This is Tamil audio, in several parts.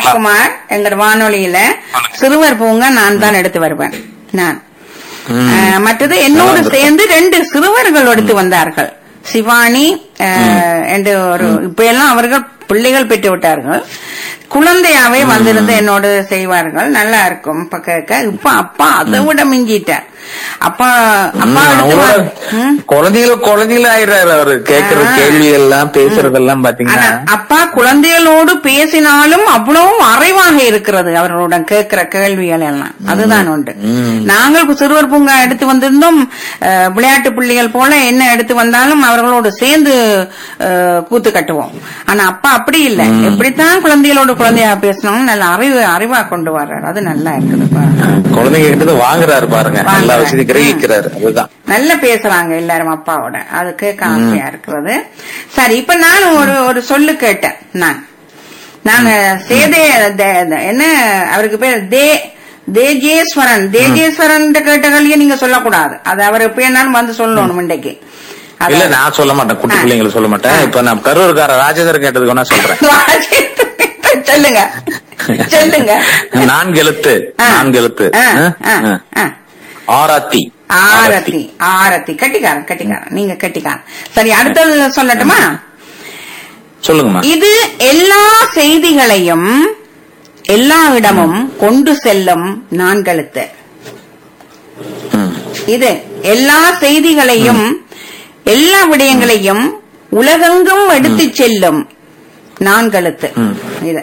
ராஜ்குமார் எங்க வானொலியில சிறுவர் பூங்கா நான் தான் எடுத்து வருவேன் நான் ம். அஹ், மற்றது என்னோடு சேர்ந்து ரெண்டு சிறுவர்கள் எடுத்து வந்தார்கள் சிவானி அஹ், என்று ஒரு இப்ப எல்லாம் அவர்கள் பிள்ளைகள் பெற்று விட்டார்கள் குழந்தையாவே வந்திருந்து என்னோடு செய்வார்கள் நல்லா இருக்கும் இப்ப கேட்க இப்ப அப்பா அதை விட மிஞ்சிட்டார் அப்பா அப்பா ம், எடுத்து அவங்களோட வா- ம். குழந்தைகள் குழந்தைகள் ஆயிடுறாரு அவரு கேக்குற ஆ. கேள்வி எல்லாம் பேசுறதெல்லாம் பாத்தீங்கன்னா ஆனா அப்பா குழந்தைகளோடு பேசினாலும் அவ்வளவு அறைவாக இருக்கிறது அவர்களுடன் கேட்கிற கேள்விகள் எல்லாம் அதுதான் உண்டு ம். நாங்கள் இப்ப சிறுவர் பூங்கா எடுத்து வந்திருந்தோம் அஹ், விளையாட்டு பிள்ளைகள் போல என்ன எடுத்து வந்தாலும் அவர்களோடு சேர்ந்து அஹ், கூத்து கட்டுவோம் ஆனா அப்பா அப்படி இல்ல எப்படித்தான் குழந்தைகளோடு குழந்தையா பேசணும் நல்ல அறிவு அறிவா கொண்டு வர்றாரு அது நல்லா இருக்குதுப்பா குழந்தைங்க கிட்ட இருந்து வாங்குறாரு பாருங்க எல்லா வாங்குறாரு. வசதி கிரகிக்கிறாரு அதுதான் நல்லா பேசுறாங்க எல்லாரும் அப்பாவோட அது கேட்க ஆசையா இருக்கிறது சரி இப்ப நான் ஒரு ஒரு சொல்லு கேட்டேன் நான் நான் சேதே தே- தே- என்ன அவருக்கு பேர் தே தேஜேஸ்வரன் தேஜேஸ்வரன் கேட்ட கல்வியை நீங்க சொல்லக்கூடாது அது அவர் எப்ப என்னாலும் வந்து சொல்லணும் இன்றைக்கு அது- இல்ல நான் சொல்ல மாட்டேன் குட்டி ஆ. பிள்ளைங்களை சொல்ல மாட்டேன் இப்ப நான் கரூர்கார ராஜேந்தர் கேட்டதுக்கு வேணா சொல்றேன் சொல்லுங்க சொல்லுங்க நான்கு எழுத்து ஆ. நான்கு எழுத்து ஆ, ஆ? ஆ, ஆ. ஆ. ஆராத்தி ஆரத்தி ஆரத்தி கட்டிக்காரன் கட்டிக்காரன் நீங்க கட்டிக்காரன் சரி அடுத்தது சொல்லட்டுமா சொல்லுங்கம்மா இது எல்லா செய்திகளையும் எல்லா இடமும் கொண்டு செல்லும் நான்கெழுத்து ம். இது எல்லா செய்திகளையும் எல்லா விடயங்களையும் உலகெங்கும் எடுத்துச் செல்லும் நான்கெழுத்து ம். இது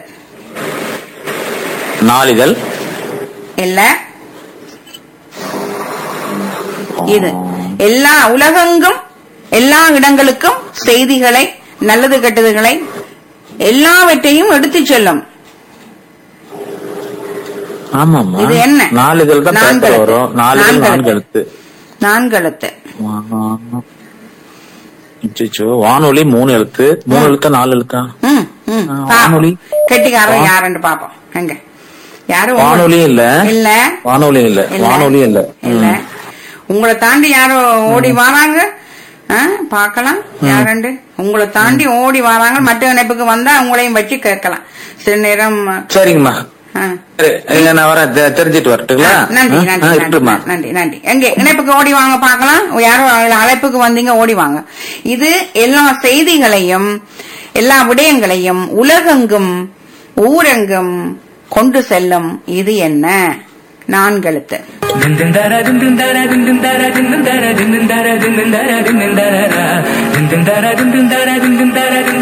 நாளிதழ் இல்ல இது எல்லா உலகெங்கும் எல்லா இடங்களுக்கும் செய்திகளை நல்லது கெட்டதுகளை எல்லாவற்றையும் எடுத்துச் செல்லும் ஆமாமா இது என்ன? நாளிதழ் தான் நான்கு பேப்பர் எழுத்து. வரும் நாளிதழ் நான்கு நான்கு எழுத்து நான்கெழுத்து அச்சச்சோ, வானொலி மூணு எழுத்து மூணு எழுத்தா நாலு எழுத்தா ம், ம். ஆ, பாப்போம். வானொலி. கெட்டிக்காரன் வா- யாருன்னு பாப்போம் எங்க யாரும் உங்க- வானொலியும் இல்ல இல்ல வானொலி இல்ல இல்ல. வானொலியும் இல்ல இல்ல ம். உங்களை தாண்டி யாரோ ஓடி வராங்க ஆ, பார்க்கலாம் யாருண்டு உங்களை தாண்டி ஓடி வராங்க மற்ற இணைப்புக்கு வந்தா உங்களையும் வச்சு கேட்கலாம் சில நேரம் சரிங்கம்மா ஆ. சரி இங்க நான் வரேன் தெ- தெரிஞ்சிட்டு வரட்டுங்களா நன்றி ஆ, நன்றி ஆ, நன்றி இருக்கட்டும்மா நன்றி நன்றி எங்க இணைப்புக்கு ஓடி வாங்க பார்க்கலாம் யாரோ அழைப்புக்கு வந்தீங்க ஓடி வாங்க இது எல்லா செய்திகளையும் எல்லா விடயங்களையும் உலகெங்கும் ஊரெங்கும் கொண்டு செல்லும் இது என்ன நான்கெழுத்து Dun dun da da dun dun da da dun dun da da dun dun da da dun dun da da dun dun da da dun dun da da da dun dun da da dun dun da da dun dun da da dun